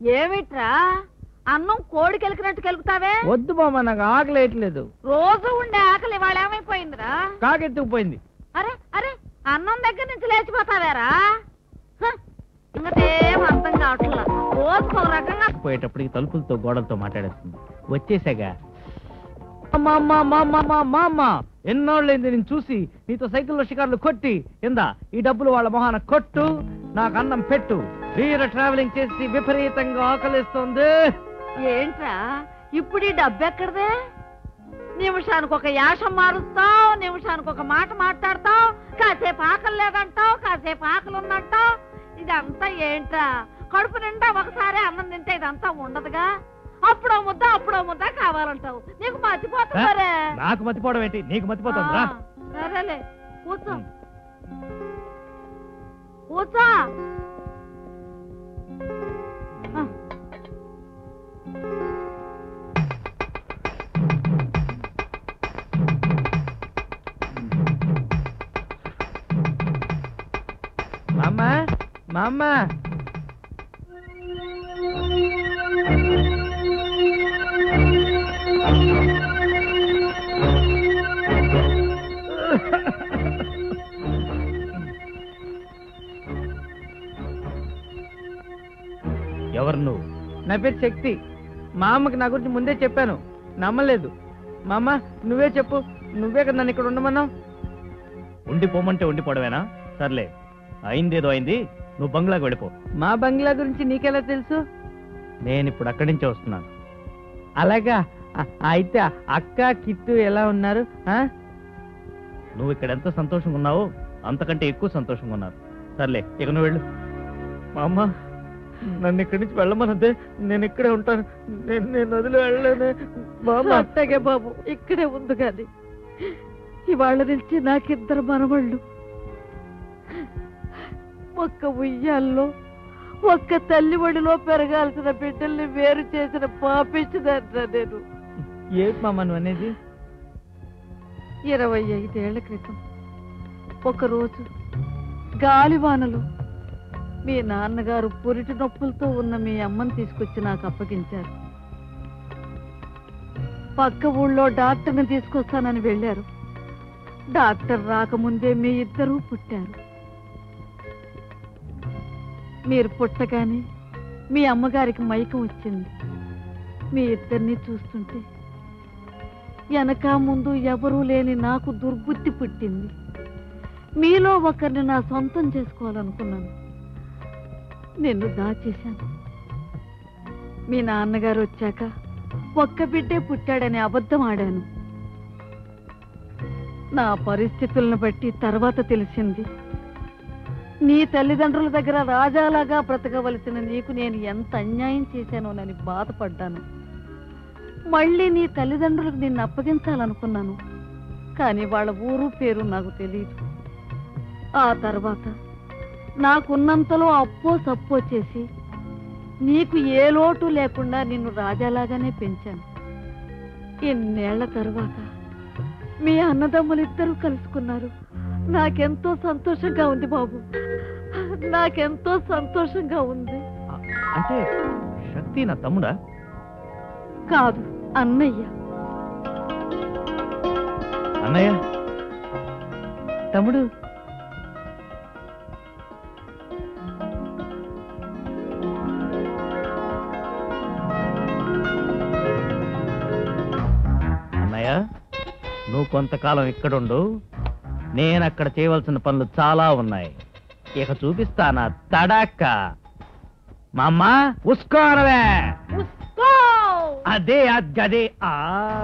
ఏమిట్రా అన్నం కోడి కెలికినట్టు కెలుకుతావే వద్దు బామ్మ నాకు ఆకలి వేయట్లేదు రోజు ఉండే ఆకలి ఇవాళ ఏమైపోయిందిరా కాకెత్తుకుపోయింది అరే అరే అన్నం దగ్గర నుంచి లేచిపోతావేరా హ, ఇంకటేం అర్థం కావట్లా రోజుకు ఒక రకంగా పోయేటప్పటికి తలుపులతో గోడలతో మాట్లాడేస్తుంది వచ్చేసాగా అమ్మా అమ్మా అమ్మా అమ్మా అమ్మా అమ్మా అమ్మా ఎన్నోళ్ళైంది నేను చూసి నీతో సైకిల్లో షికార్లు కొట్టి ఇందా ఈ డబ్బులు వాళ్ళ మొహాన కొట్టు నాకు అన్నం పెట్టు వీర ట్రావెలింగ్ చేసి విపరీతంగా ఆకలిస్తుంది ఏంట్రా ఇప్పుడు ఈ డబ్బు ఎక్కడదే నిమిషానికి ఒక యాషం మారుస్తావు నిమిషానికి ఒక మాట మాట్లాడతావు కాసేపు ఆకలి లేదంటావు కాసేపు ఆకలి ఉందంటావు ఇదంతా ఏంట్రా కడుపు నిండా ఒకసారి అన్నం తింటే ఇదంతా ఉండదుగా అప్పుడో ముద్ద అప్పుడో ముద్ద కావాలంటావు నీకు మర్చిపోతుంది మరే నాకు మతిపోవడం ఏంటి నీకు మతిపోతుంది రా ఆ, సరేలే కూర్చో కూర్చో ఆ. మామ మామ ఎవరు నువ్వు నా పేరు శక్తి మా అమ్మకి నా గురించి ముందే చెప్పాను నమ్మలేదు మా అమ్మ నువ్వే చెప్పు నువ్వే కదా నన్ను ఇక్కడ ఉండమన్నావు ఉండిపోమంటే ఉండిపోవడమేనా సర్లే అయిందేదో అయింది నువ్వు బంగ్లాకి వెళ్ళిపో మా బంగ్లా గురించి నీకెలా తెలుసు నేను ఇప్పుడు అక్కడి నుంచే వస్తున్నాను అలాగా అ- అయితే అక్క కిట్టు ఎలా ఉన్నారు ఆ? నువ్వు ఇక్కడ ఎంత సంతోషంగా ఉన్నావో అంతకంటే ఎక్కువ సంతోషంగా ఉన్నారు సర్లే ఇక నువ్వు వెళ్ళు మా అమ్మ నన్ను ఇక్కడి నుంచి వెళ్ళమనంటే నేను ఇక్కడే ఉంటాను నేను నేను వదిలి వెళ్ళలేనే మా అమ్మ అట్టగే బాబు ఇక్కడే ఉంది కాదు ఇవాళ నుంచి నాకిద్దరు మనవళ్ళు ఒక్క ఉయ్యాల్లో ఒక్క తల్లి ఒడిలో పెరగాల్సిన బిడ్డల్ని వేరు చేసిన పాపించదంట నేను ఏంటి మామ నువ్వు అనేది ఇరవై ఐదేళ్ల క్రితం ఒకరోజు గాలివానలో మీ నాన్నగారు పురిటి నొప్పులతో ఉన్న మీ అమ్మని తీసుకొచ్చి నాకు అప్పగించారు పక్క ఊళ్ళో డాక్టర్ని తీసుకొస్తానని వెళ్ళారు డాక్టర్ రాకముందే మీ ఇద్దరూ పుట్టారు మీరు పుట్టగానే మీ అమ్మగారికి మైకం వచ్చింది మీ ఇద్దరిని చూస్తుంటే వెనక ముందు ఎవరూ లేని నాకు దుర్బుద్ధి పుట్టింది మీలో ఒకరిని నా సొంతం చేసుకోవాలనుకున్నాను నిన్ను దాచేశాను మీ నాన్నగారు వచ్చాక ఒక్క బిడ్డే పుట్టాడని అబద్ధం ఆడాను నా పరిస్థితులను బట్టి తర్వాత తెలిసింది నీ తల్లిదండ్రుల దగ్గర రాజాలాగా బ్రతకవలసిన నీకు నేను ఎంత అన్యాయం చేశానోనని బాధపడ్డాను మళ్ళీ నీ తల్లిదండ్రులకు నిన్ను అప్పగించాలనుకున్నాను కానీ వాళ్ళ ఊరు పేరు నాకు తెలియదు ఆ తర్వాత నాకున్నంతలో అప్పో సప్పో చేసి నీకు ఏ లోటు లేకుండా నిన్ను రాజాలాగానే పెంచాను ఇన్నేళ్ల తర్వాత మీ అన్నదమ్ములిద్దరూ కలుసుకున్నారు నాకెంతో సంతోషంగా ఉంది బాబు నాకెంతో సంతోషంగా ఉంది అంటే శక్తి నా తమ్ముడా కాదు అన్నయ్య అన్నయ్య తమ్ముడు అన్నయ్య నువ్వు కొంతకాలం ఇక్కడుండు నేను అక్కడ చేయవలసిన పనులు చాలా ఉన్నాయి ఇక చూపిస్తానా తడాక్క మా అమ్మ ఉస్కోనవే ఉస్కో! అదే అదే ఆ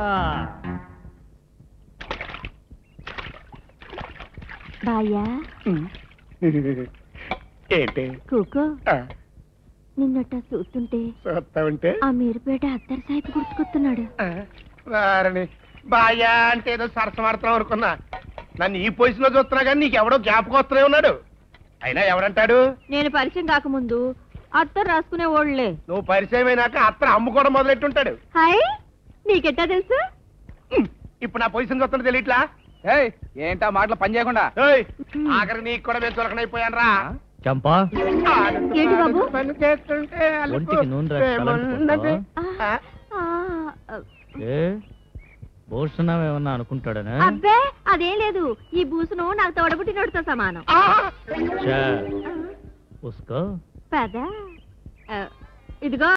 బాయా ఏంటి కూకో నిన్నట చూస్తుంటే చూస్తావంటే ఆ మీరుపేట అత్తర్ సాహిబ్ గుర్తుకొస్తున్నాడు వారిని బాయా అంటే ఏదో సరసమాడుతున్నాం అనుకున్నా నన్ను ఈ పొజిషన్ లో చూస్తున్నా కానీ నీకు ఎవడో జ్ఞాపకం వస్తూనే ఉన్నాడు అయినా ఎవడంటాడు నేను పరిచయం కాకముందు అత్తరు రాసుకునే ఓళ్ళే నువ్వు పరిచయం అయినాక అత్తను అమ్ముకోవడం మొదలెట్టుంటాడు హాయ్ నీకెట్టా తెలుసు హ్మ్, ఇప్పుడు నా పొజిషన్ చూస్తుంటే తెలియట్లా ఏంటా మాటలు పని చేయకుండా ఏయ్, ఆఖరికి నీకు కూడా మేము చులకనైపోయాను రా చంపా ఏంటి బాబు? పని చేస్తుంటే అలుపు ఒంటికి నూనె రాసి తలంటి ఏమున్నది? పోస్తావా? ఆ, ఆ, ఏ భూషణమేమన్నా అనుకుంటాడనా అబ్బే అదేం లేదు ఈ బూసును నాకు తోడబుట్టినోడితో సమానం ఆ, చా, ఉస్కో పద ఆ, ఇదిగో